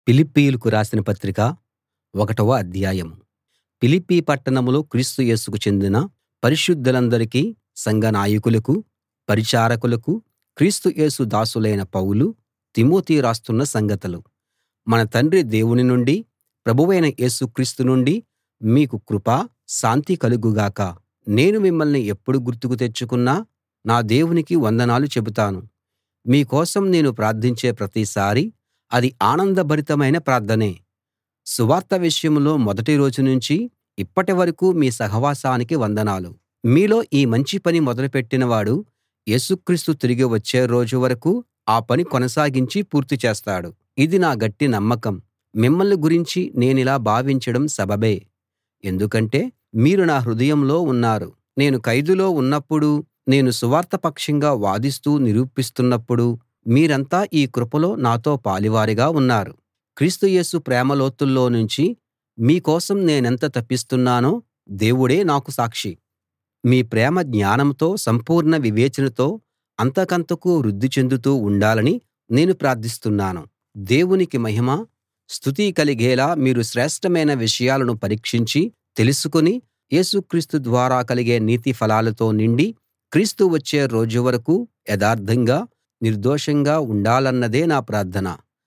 ఫిలిప్పీయులకు రాసిన పత్రిక ఒకటవ అధ్యాయం ఫిలిప్పి పట్టణంలో క్రీస్తు యేసుకు చెందిన పరిశుద్ధులందరికీ సంఘ నాయకులకూ పరిచారకులకూ క్రీస్తు యేసు దాసులైన పౌలు తిమోతి రాస్తున్న సంగతులు మన తండ్రి దేవుని నుండీ ప్రభువైన యేసు క్రీస్తు నుండీ మీకు కృప శాంతి కలుగు గాక నేను మిమ్మల్ని ఎప్పుడు గుర్తుకు తెచ్చుకున్నా నా దేవునికి వందనాలు చెబుతాను మీ కోసం నేను ప్రార్థించే ప్రతిసారీ అది ఆనందభరితమైన ప్రార్థనే సువార్త విషయంలో మొదటి రోజు నుంచి ఇప్పటి వరకూ మీ సహవాసానికి వందనాలు మీలో ఈ మంచి పని మొదలుపెట్టినవాడు యేసు క్రీస్తు తిరిగి వచ్చే రోజు వరకూ ఆ పని కొనసాగించి పూర్తి చేస్తాడు ఇది నా గట్టి నమ్మకం మిమ్మల్ని గురించి నేనిలా భావించడం సబబే ఎందుకంటే మీరు నా హృదయంలో ఉన్నారు నేను ఖైదులో ఉన్నప్పుడూ నేను సువార్త పక్షంగా వాదిస్తూ నిరూపిస్తున్నప్పుడూ మీరంతా ఈ కృపలో నాతో పాలివారుగా ఉన్నారు క్రీస్తు యేసు ప్రేమ లోతుల్లో నుంచి మీ కోసం నేనెంత తపిస్తున్నానో దేవుడే నాకు సాక్షి మీ ప్రేమ జ్ఞానంతో సంపూర్ణ వివేచనతో అంతకంతకూ వృద్ధి చెందుతూ ఉండాలని నేను ప్రార్థిస్తున్నాను దేవునికి మహిమ స్తుతి కలిగేలా మీరు శ్రేష్ఠమైన విషయాలను పరీక్షించి తెలుసుకుని యేసు క్రీస్తు ద్వారా కలిగే నీతి ఫలాలతో నిండి క్రీస్తు వచ్చే రోజు వరకూ యథార్థంగా నిర్దోషంగా ఉండాలన్నదే నా ప్రార్థన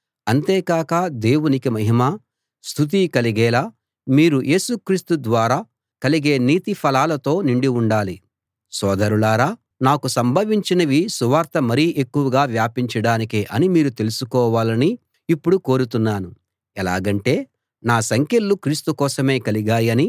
అంతేకాక దేవునికి మహిమ స్తుతి కలిగేలా మీరు యేసు క్రీస్తు ద్వారా కలిగే నీతి ఫలాలతో నిండి ఉండాలి సోదరులారా నాకు సంభవించినవి సువార్త మరీ ఎక్కువగా వ్యాపించడానికే అని మీరు తెలుసుకోవాలని ఇప్పుడు కోరుతున్నాను ఎలాగంటే నా సంకెళ్ళు క్రీస్తు కోసమే కలిగాయని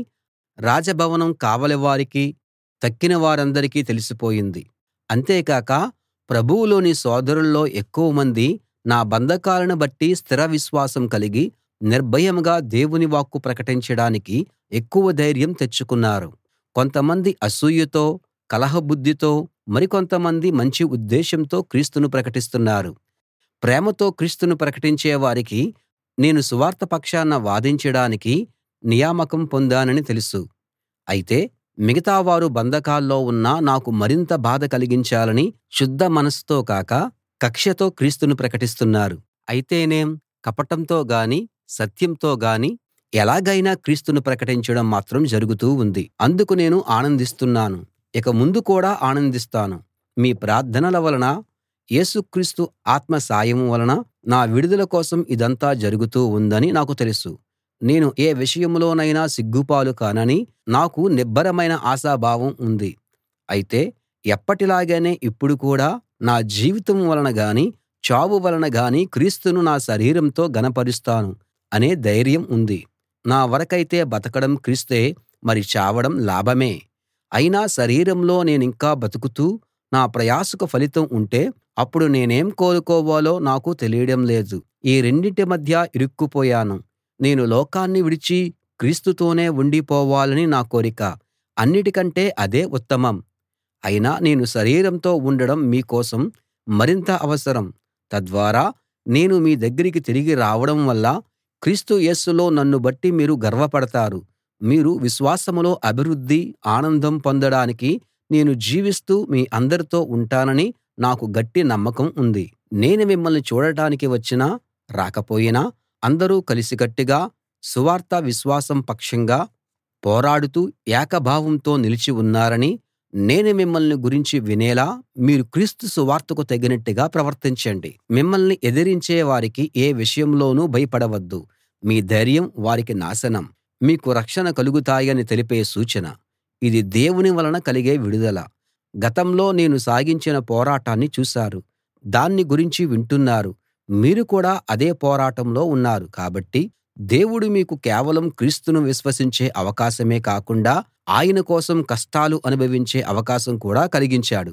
రాజభవనం కావలి వారికీ తక్కిన వారందరికీ తెలిసిపోయింది అంతేకాక ప్రభువులోని సోదరుల్లో ఎక్కువమంది నా బంధకాలను బట్టి స్థిర విశ్వాసం కలిగి నిర్భయంగా దేవుని వాక్కు ప్రకటించడానికి ఎక్కువ ధైర్యం తెచ్చుకున్నారు కొంతమంది అసూయతో కలహబుద్ధితో మరికొంతమంది మంచి ఉద్దేశంతో క్రీస్తును ప్రకటిస్తున్నారు ప్రేమతో క్రీస్తును ప్రకటించే వారికి నేను సువార్త పక్షాన వాదించడానికి నియామకం పొందానని తెలుసు అయితే మిగతావారు బంధకాల్లో ఉన్నా నాకు మరింత బాధ కలిగించాలని శుద్ధ మనసుతో కాక కక్షతో క్రీస్తును ప్రకటిస్తున్నారు అయితేనేం కపటంతో గాని సత్యంతో గాని ఎలాగైనా క్రీస్తును ప్రకటించడం మాత్రం జరుగుతూ ఉంది అందుకు నేను ఆనందిస్తున్నాను ఇక ముందు కూడా ఆనందిస్తాను మీ ప్రార్థనల వలన యేసు క్రీస్తు ఆత్మ సాయం వలన నా విడుదల కోసం ఇదంతా జరుగుతూ ఉందని నాకు తెలుసు నేను ఏ విషయంలోనైనా సిగ్గుపాలు కానని నాకు నిబ్బరమైన ఆశాభావం ఉంది అయితే ఎప్పటిలాగానే ఇప్పుడు కూడా నా జీవితం వలన గాని చావు వలన గాని క్రీస్తును నా శరీరంతో ఘనపరుస్తాను అనే ధైర్యం ఉంది నా వరకైతే బతకడం క్రీస్తే మరి చావడం లాభమే అయినా శరీరంలో నేనింకా బతుకుతూ నా ప్రయాసకు ఫలితం ఉంటే అప్పుడు నేనేం కోరుకోవాలో నాకు తెలియడం లేదు ఈ రెండిటి మధ్య ఇరుక్కుపోయాను నేను లోకాన్ని విడిచి క్రీస్తుతోనే ఉండిపోవాలని నా కోరిక అన్నిటికంటే అదే ఉత్తమం అయినా నేను శరీరంతో ఉండడం మీ కోసం మరింత అవసరం తద్వారా నేను మీ దగ్గరికి తిరిగి రావడం వల్ల క్రీస్తు యేసులో నన్ను బట్టి మీరు గర్వపడతారు మీరు విశ్వాసంలో అభివృద్ధి ఆనందం పొందడానికి నేను జీవిస్తూ మీ అందరితో ఉంటానని నాకు గట్టి నమ్మకం ఉంది నేను మిమ్మల్ని చూడటానికి వచ్చినా రాకపోయినా అందరూ కలిసికట్టుగా సువార్త విశ్వాసం పక్షంగా పోరాడుతూ ఏకభావంతో నిలిచి ఉన్నారని నేను మిమ్మల్ని గురించి వినేలా మీరు క్రీస్తు సువార్తకు తగినట్టుగా ప్రవర్తించండి మిమ్మల్ని ఎదిరించే వారికి ఏ విషయంలోనూ భయపడవద్దు మీ ధైర్యం వారికి నాశనం మీకు రక్షణ కలుగుతాయని తెలిపే సూచన ఇది దేవుని వలన కలిగే విడుదల గతంలో నేను సాగించిన పోరాటాన్ని చూశారు దాన్ని గురించి వింటున్నారు మీరు కూడా అదే పోరాటంలో ఉన్నారు కాబట్టి దేవుడు మీకు కేవలం క్రీస్తును విశ్వసించే అవకాశమే కాకుండా ఆయన కోసం కష్టాలు అనుభవించే అవకాశం కూడా కలిగించాడు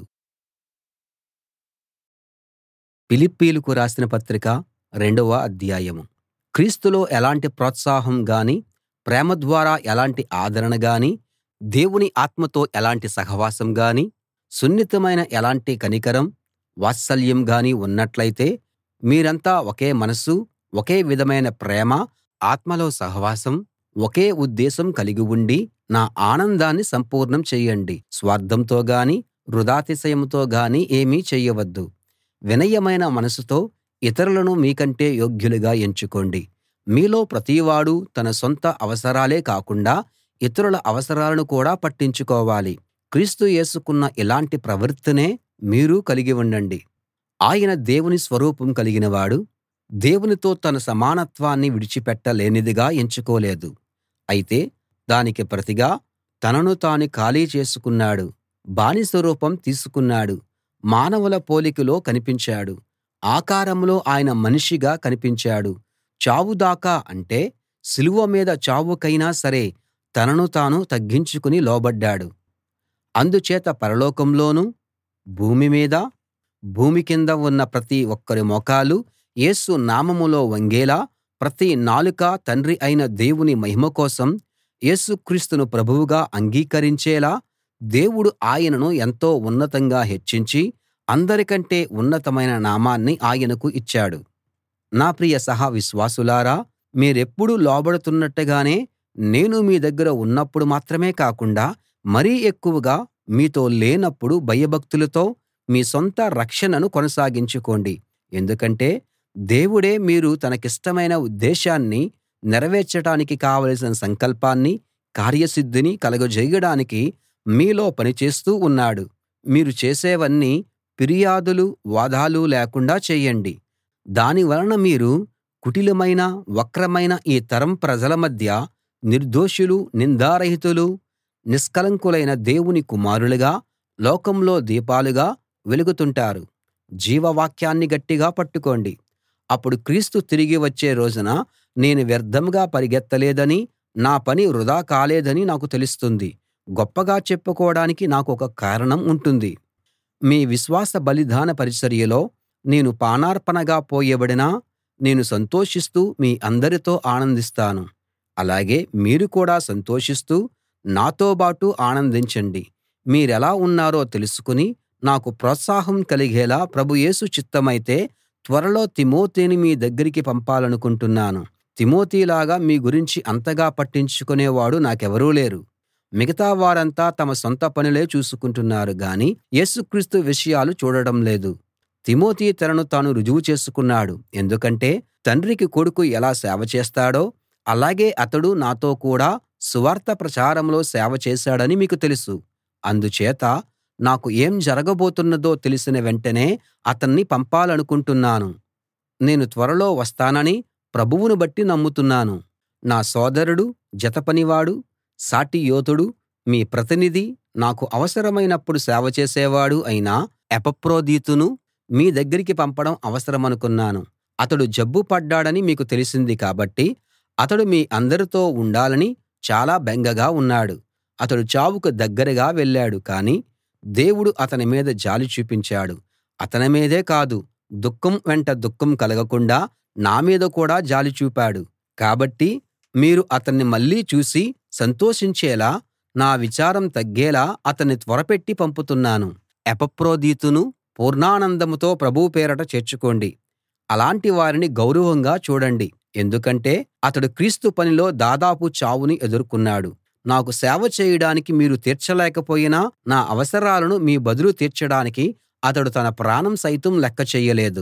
ఫిలిప్పీయులకు రాసిన పత్రిక రెండవ అధ్యాయం క్రీస్తులో ఎలాంటి ప్రోత్సాహం గాని ప్రేమ ద్వారా ఎలాంటి ఆదరణ గాని దేవుని ఆత్మతో ఎలాంటి సహవాసం గాని సున్నితమైన ఎలాంటి కనికరం వాత్సల్యం గాని ఉన్నట్లయితే మీరంతా ఒకే మనసు ఒకే విధమైన ప్రేమ ఆత్మలో సహవాసం ఒకే ఉద్దేశం కలిగి ఉండి నా ఆనందాన్ని సంపూర్ణం చెయ్యండి స్వార్థంతో గాని వృథాతిశయంతో గాని ఏమీ చెయ్యవద్దు వినయమైన మనసుతో ఇతరులను మీకంటే యోగ్యులుగా ఎంచుకోండి మీలో ప్రతివాడూ తన సొంత అవసరాలే కాకుండా ఇతరుల అవసరాలను కూడా పట్టించుకోవాలి క్రీస్తు యేసుకున్న ఇలాంటి ప్రవృత్తినే మీరూ కలిగి ఉండండి ఆయన దేవుని స్వరూపం కలిగినవాడు దేవునితో తన సమానత్వాన్ని విడిచిపెట్టలేనిదిగా ఎంచుకోలేదు అయితే దానికి ప్రతిగా తనను తాను ఖాళీ చేసుకున్నాడు బానిస రూపం తీసుకున్నాడు మానవుల పోలికలో కనిపించాడు ఆకారంలో ఆయన మనిషిగా కనిపించాడు చావు దాకా అంటే సిలువ మీద చావుకైనా సరే తనను తాను తగ్గించుకుని లోబడ్డాడు అందుచేత పరలోకంలోనూ భూమి మీద భూమి కింద ఉన్న ప్రతి ఒక్కరి మోకాలు యేసు నామములో వంగేలా ప్రతి నాలుక తండ్రి అయిన దేవుని మహిమ కోసం యేసు క్రీస్తును ప్రభువుగా అంగీకరించేలా దేవుడు ఆయనను ఎంతో ఉన్నతంగా హెచ్చించి అందరికంటే ఉన్నతమైన నామాన్ని ఆయనకు ఇచ్చాడు నా ప్రియ సహ విశ్వాసులారా మీరెప్పుడూ లోబడుతున్నట్టుగానే నేను మీ దగ్గర ఉన్నప్పుడు మాత్రమే కాకుండా మరీ ఎక్కువగా మీతో లేనప్పుడు భయభక్తులతో మీ సొంత రక్షణను కొనసాగించుకోండి ఎందుకంటే దేవుడే మీరు తనకిష్టమైన ఉద్దేశాన్ని నెరవేర్చడానికి కావలసిన సంకల్పాన్ని కార్యసిద్ధిని కలుగజేయడానికి మీలో పనిచేస్తూ ఉన్నాడు మీరు చేసేవన్నీ ఫిర్యాదులు వాదాలు లేకుండా చేయండి దాని వలన మీరు కుటిలమైన వక్రమైన ఈ తరం ప్రజల మధ్య నిర్దోషులు నిందారహితులు నిష్కళంకులైన దేవుని కుమారులుగా లోకంలో దీపాలుగా వెలుగుతుంటారు జీవవాక్యాన్ని గట్టిగా పట్టుకోండి అప్పుడు క్రీస్తు తిరిగి వచ్చే రోజున నేను వ్యర్థంగా పరిగెత్తలేదనీ నా పని వృధా కాలేదనీ నాకు తెలుస్తుంది గొప్పగా చెప్పుకోడానికి నాకొక కారణం ఉంటుంది మీ విశ్వాస బలిదాన పరిచర్యలో నేను పానార్పణగా పోయబడినా నేను సంతోషిస్తూ మీ అందరితో ఆనందిస్తాను అలాగే మీరు కూడా సంతోషిస్తూ నాతోబాటు ఆనందించండి మీరెలా ఉన్నారో తెలుసుకుని నాకు ప్రోత్సాహం కలిగేలా ప్రభు యేసు చిత్తమైతే త్వరలో తిమోతిని మీ దగ్గరికి పంపాలనుకుంటున్నాను తిమోతిలాగా మీ గురించి అంతగా పట్టించుకునేవాడు నాకెవరూ లేరు మిగతా వారంతా తమ సొంత పనులే చూసుకుంటున్నారు గాని యేసుక్రీస్తు విషయాలు చూడడం లేదు తిమోతి తనను తాను రుజువు చేసుకున్నాడు ఎందుకంటే తండ్రికి కొడుకు ఎలా సేవ చేస్తాడో అలాగే అతడు నాతో కూడా సువార్త ప్రచారంలో సేవ చేశాడని మీకు తెలుసు అందుచేత నాకు ఏం జరగబోతున్నదో తెలిసిన వెంటనే అతన్ని పంపాలనుకుంటున్నాను నేను త్వరలో వస్తానని ప్రభువును బట్టి నమ్ముతున్నాను నా సోదరుడు జతపనివాడు సాటి యోధుడు మీ ప్రతినిధి నాకు అవసరమైనప్పుడు సేవ చేసేవాడు అయిన ఎపఫ్రోదీతును మీ దగ్గరికి పంపడం అవసరమనుకున్నాను అతడు జబ్బు పడ్డాడని మీకు తెలిసింది కాబట్టి అతడు మీ అందరితో ఉండాలని చాలా బెంగగా ఉన్నాడు అతడు చావుకు దగ్గరగా వెళ్ళాడు కానీ దేవుడు అతని మీద జాలి చూపించాడు అతని మీదే కాదు దుఃఖం వెంట దుఃఖం కలగకుండా నా మీద కూడా జాలి చూపాడు కాబట్టి మీరు అతన్ని మళ్ళీ చూసి సంతోషించేలా నా విచారం తగ్గేలా అతన్ని త్వరపెట్టి పంపుతున్నాను ఎపఫ్రోదీతును పూర్ణానందంతో ప్రభువు పేరట చేర్చుకోండి అలాంటి వారిని గౌరవంగా చూడండి ఎందుకంటే అతడు క్రీస్తు పనిలో దాదాపు చావుని ఎదుర్కొన్నాడు నాకు సేవ చేయడానికి మీరు తీర్చలేకపోయినా నా అవసరాలను మీ బదులు తీర్చడానికి అతడు తన ప్రాణం సైతం లెక్క చెయ్యలేదు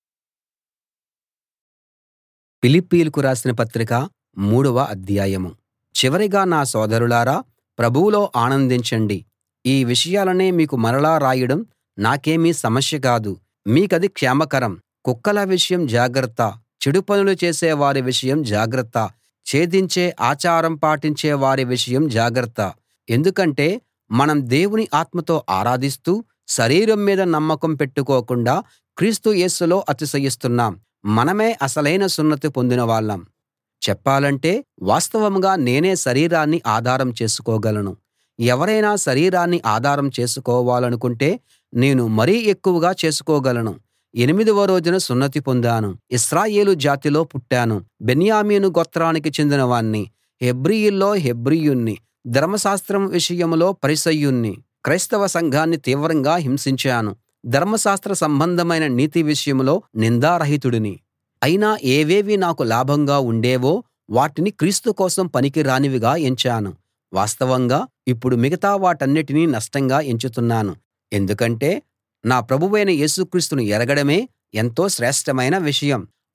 ఫిలిప్పీయులకు రాసిన పత్రిక మూడవ అధ్యాయం చివరిగా నా సోదరులారా ప్రభువులో ఆనందించండి ఈ విషయాలనే మీకు మరలా రాయడం నాకేమీ సమస్య కాదు మీకది క్షేమకరం కుక్కల విషయం జాగ్రత్త చెడు పనులు చేసే వారి విషయం జాగ్రత్త ఛేదించే ఆచారం పాటించే వారి విషయం జాగ్రత్త ఎందుకంటే మనం దేవుని ఆత్మతో ఆరాధిస్తూ శరీరం మీద నమ్మకం పెట్టుకోకుండా క్రీస్తు యేసులో అతిశయిస్తున్నాం మనమే అసలైన సున్నతి పొందిన వాళ్ళం చెప్పాలంటే వాస్తవంగా నేనే శరీరాన్ని ఆధారం చేసుకోగలను ఎవరైనా శరీరాన్ని ఆధారం చేసుకోవాలనుకుంటే నేను మరీ ఎక్కువగా చేసుకోగలను ఎనిమిదవ రోజున సున్నతి పొందాను ఇశ్రాయేలు జాతిలో పుట్టాను బెన్యామీను గోత్రానికి చెందిన వాణ్ణి హెబ్రీయుల్లో హెబ్రీయుణ్ణి ధర్మశాస్త్రం విషయంలో పరిసయ్యుణ్ణి క్రైస్తవ సంఘాన్ని తీవ్రంగా హింసించాను ధర్మశాస్త్ర సంబంధమైన నీతి విషయంలో నిందారహితుడిని అయినా ఏవేవి నాకు లాభంగా ఉండేవో వాటిని క్రీస్తు కోసం పనికి రానివిగా ఎంచాను వాస్తవంగా ఇప్పుడు మిగతా వాటన్నిటినీ నష్టంగా ఎంచుతున్నాను ఎందుకంటే నా ప్రభువైన యేసుక్రీస్తును ఎరగడమే ఎంతో శ్రేష్ఠమైన విషయం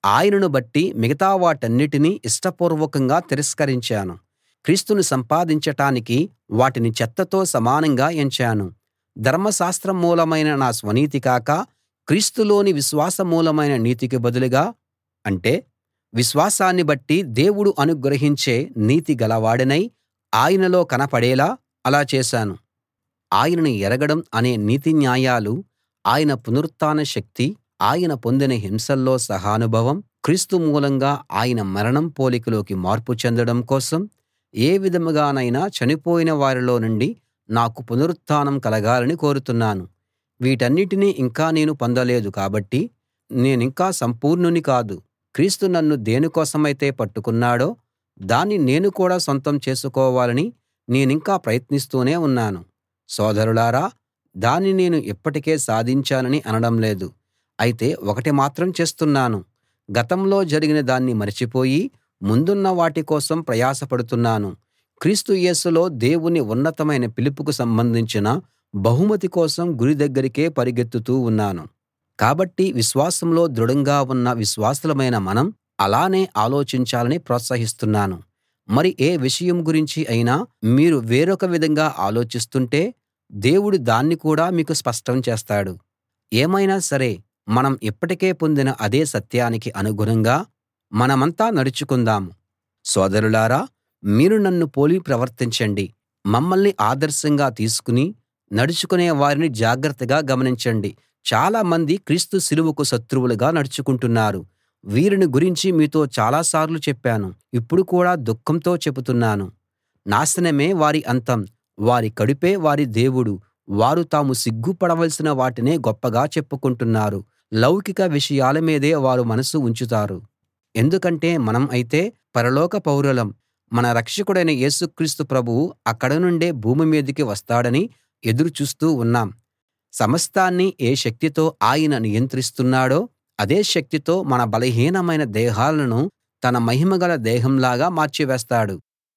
ఆయనను బట్టి మిగతా వాటన్నిటినీ ఇష్టపూర్వకంగా తిరస్కరించాను క్రీస్తును సంపాదించటానికి వాటిని చెత్తతో సమానంగా ఎంచాను ధర్మశాస్త్రం మూలమైన నా స్వనీతి కాక క్రీస్తులోని విశ్వాస మూలమైన నీతికి బదులుగా అంటే విశ్వాసాన్ని బట్టి దేవుడు అనుగ్రహించే నీతి గలవాడినై ఆయనలో కనపడేలా అలా చేశాను ఆయనను ఎరగడం అనే నీతి న్యాయాలు ఆయన పునరుత్థాన శక్తి ఆయన పొందిన హింసల్లో సహానుభవం క్రీస్తు మూలంగా ఆయన మరణం పోలికలోకి మార్పు చెందడం కోసం ఏ విధంగానైనా చనిపోయిన వారిలో నుండి నాకు పునరుత్థానం కలగాలని కోరుతున్నాను వీటన్నిటినీ ఇంకా నేను పొందలేదు కాబట్టి నేనింకా సంపూర్ణుని కాదు క్రీస్తు నన్ను దేనికోసమైతే పట్టుకున్నాడో దాన్ని నేను కూడా సొంతం చేసుకోవాలని నేనింకా ప్రయత్నిస్తూనే ఉన్నాను సోదరులారా దాన్ని నేను ఇప్పటికే సాధించానని అనడం లేదు అయితే ఒకటి మాత్రం చేస్తున్నాను గతంలో జరిగిన దాన్ని మరచిపోయి ముందున్న వాటి కోసం ప్రయాసపడుతున్నాను క్రీస్తు యేసులో దేవుని ఉన్నతమైన పిలుపుకు సంబంధించిన బహుమతి కోసం గురి దగ్గరికే పరిగెత్తుతూ ఉన్నాను కాబట్టి విశ్వాసంలో దృఢంగా ఉన్న విశ్వాసులమైన మనం అలానే ఆలోచించాలని ప్రోత్సహిస్తున్నాను మరి ఏ విషయం గురించి అయినా మీరు వేరొక విధంగా ఆలోచిస్తుంటే దేవుడు దాన్ని కూడా మీకు స్పష్టం చేస్తాడు ఏమైనా సరే మనం ఇప్పటికే పొందిన అదే సత్యానికి అనుగుణంగా మనమంతా నడుచుకుందాం సోదరులారా మీరు నన్ను పోలి ప్రవర్తించండి మమ్మల్ని ఆదర్శంగా తీసుకుని నడుచుకునే వారిని జాగ్రత్తగా గమనించండి చాలా మంది క్రీస్తు సిలువకు శత్రువులుగా నడుచుకుంటున్నారు వీరిని గురించి మీతో చాలా సార్లు చెప్పాను ఇప్పుడు కూడా దుఃఖంతో చెబుతున్నాను నాశనమే వారి అంతం వారి కడుపే వారి దేవుడు వారు తాము సిగ్గుపడవలసిన వాటినే గొప్పగా చెప్పుకుంటున్నారు లౌకిక విషయాల మీదే వారు మనసు ఉంచుతారు ఎందుకంటే మనం అయితే పరలోక పౌరులం మన రక్షకుడైన యేసుక్రీస్తు ప్రభువు అక్కడ నుండే భూమి మీదికి వస్తాడని ఎదురు చూస్తూ ఉన్నాం సమస్తాన్ని ఏ శక్తితో ఆయన నియంత్రిస్తున్నాడో అదే శక్తితో మన బలహీనమైన దేహాలను తన మహిమగల దేహంలాగా మార్చివేస్తాడు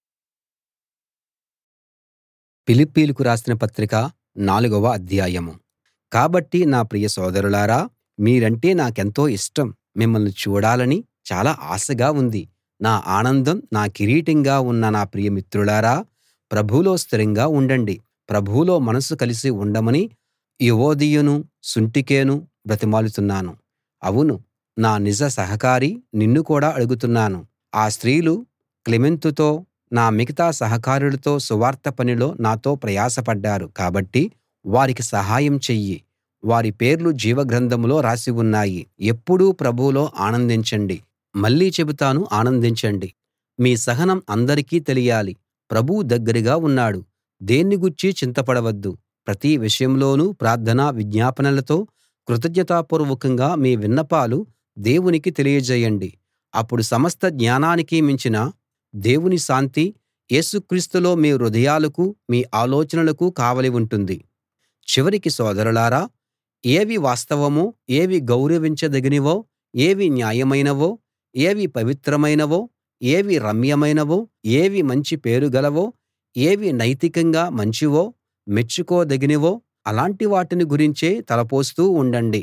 ఫిలిప్పీయులకు రాసిన పత్రిక నాలుగవ అధ్యాయం కాబట్టి నా ప్రియ సోదరులారా మీరంటే నాకెంతో ఇష్టం మిమ్మల్ని చూడాలని చాలా ఆశగా ఉంది నా ఆనందం నా కిరీటంగా ఉన్న నా ప్రియమిత్రులారా ప్రభువులో స్థిరంగా ఉండండి ప్రభువులో మనసు కలిసి ఉండమని యువొదియను సుంటికేను బ్రతిమాలుతున్నాను అవును నా నిజ సహకారి నిన్ను కూడా అడుగుతున్నాను ఆ స్త్రీలు క్లెమెంతుతో నా మిగతా సహకారులతో సువార్త పనిలో నాతో ప్రయాసపడ్డారు కాబట్టి వారికి సహాయం చెయ్యి వారి పేర్లు జీవగ్రంథంలో రాసి ఉన్నాయి ఎప్పుడూ ప్రభువులో ఆనందించండి మళ్ళీ చెబుతాను ఆనందించండి మీ సహనం అందరికీ తెలియాలి ప్రభువు దగ్గరగా ఉన్నాడు దేన్ని గూర్చీ చింతపడవద్దు ప్రతి విషయంలోనూ ప్రార్థన విజ్ఞాపనలతో కృతజ్ఞతాపూర్వకంగా మీ విన్నపాలు దేవునికి తెలియజేయండి అప్పుడు సమస్త జ్ఞానానికి మించిన దేవుని శాంతి యేసుక్రీస్తులో మీ హృదయాలకు మీ ఆలోచనలకు కావలి ఉంటుంది చివరికి సోదరులారా ఏవి వాస్తవమో ఏవి గౌరవించదగినవో ఏవి న్యాయమైనవో ఏవి పవిత్రమైనవో ఏవి రమ్యమైనవో ఏవి మంచి పేరు గలవో ఏవి నైతికంగా మంచివో మెచ్చుకోదగినవో అలాంటి వాటిని గురించే తలపోస్తూ ఉండండి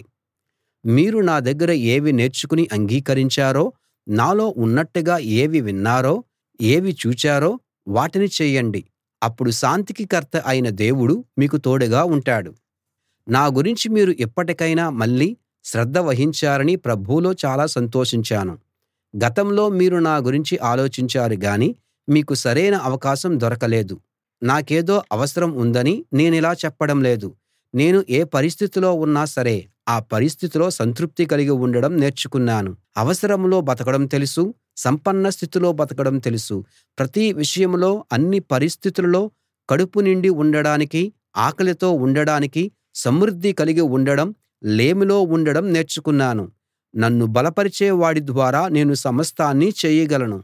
మీరు నా దగ్గర ఏవి నేర్చుకుని అంగీకరించారో నాలో ఉన్నట్టుగా ఏవి విన్నారో ఏవి చూచారో వాటిని చేయండి అప్పుడు శాంతికి కర్త అయిన దేవుడు మీకు తోడుగా ఉంటాడు నా గురించి మీరు ఇప్పటికైనా మళ్ళీ శ్రద్ధ వహించారని ప్రభువులో చాలా సంతోషించాను గతంలో మీరు నా గురించి ఆలోచించారు గాని మీకు సరైన అవకాశం దొరకలేదు నాకేదో అవసరం ఉందని నేనిలా చెప్పడం లేదు నేను ఏ పరిస్థితిలో ఉన్నా సరే ఆ పరిస్థితిలో సంతృప్తి కలిగి ఉండడం నేర్చుకున్నాను అవసరంలో బతకడం తెలుసు సంపన్న స్థితిలో బతకడం తెలుసు ప్రతి విషయంలో అన్ని పరిస్థితుల్లో కడుపు నిండి ఉండడానికి ఆకలితో ఉండడానికి సమృద్ధి కలిగి ఉండడం లేమిలో ఉండడం నేర్చుకున్నాను నన్ను బలపరిచే వాడి ద్వారా నేను సమస్తాన్నీ చేయగలను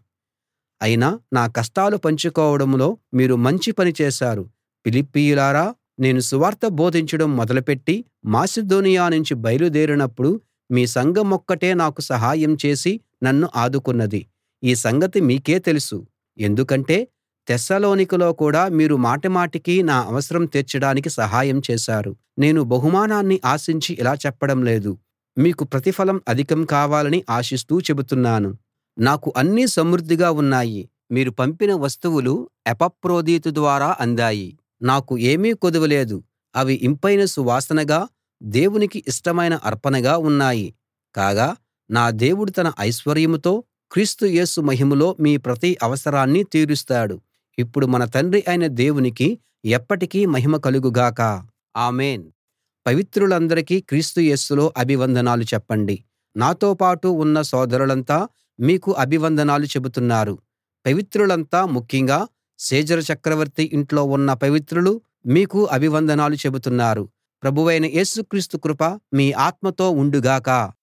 అయినా నా కష్టాలు పంచుకోవడంలో మీరు మంచి పని చేశారు ఫిలిప్పీయులారా నేను సువార్త బోధించడం మొదలుపెట్టి మాసిదోనియ నుంచి బయలుదేరినప్పుడు మీ సంఘమొక్కటే నాకు సహాయం చేసి నన్ను ఆదుకున్నది ఈ సంగతి మీకే తెలుసు ఎందుకంటే తెస్సలోనికలో కూడా మీరు మాటిమాటికి నా అవసరం తీర్చడానికి సహాయం చేశారు నేను బహుమానాన్ని ఆశించి ఇలా చెప్పడం లేదు మీకు ప్రతిఫలం అధికం కావాలని ఆశిస్తూ చెబుతున్నాను నాకు అన్నీ సమృద్ధిగా ఉన్నాయి మీరు పంపిన వస్తువులు ఎపఫ్రోదీతు ద్వారా అందాయి నాకు ఏమీ కొదువ లేదు అవి ఇంపైన సువాసనగా దేవునికి ఇష్టమైన అర్పణగా ఉన్నాయి కాగా నా దేవుడు తన ఐశ్వర్యంతో క్రీస్తు యేసు మహిమలో మీ ప్రతి అవసరాన్నీ తీరుస్తాడు ఇప్పుడు మన తండ్రి అయిన దేవునికి ఎప్పటికీ మహిమ కలుగు గాక ఆమేన్ పవిత్రులందరికీ క్రీస్తు యేసులో అభివందనాలు చెప్పండి నాతో పాటు ఉన్న సోదరులంతా మీకు అభివందనాలు చెబుతున్నారు పవిత్రులంతా ముఖ్యంగా సీజరు చక్రవర్తి ఇంట్లో ఉన్న పవిత్రులు మీకు అభివందనాలు చెబుతున్నారు ప్రభువైన యేసు క్రీస్తు కృప మీ ఆత్మతో ఉండుగాక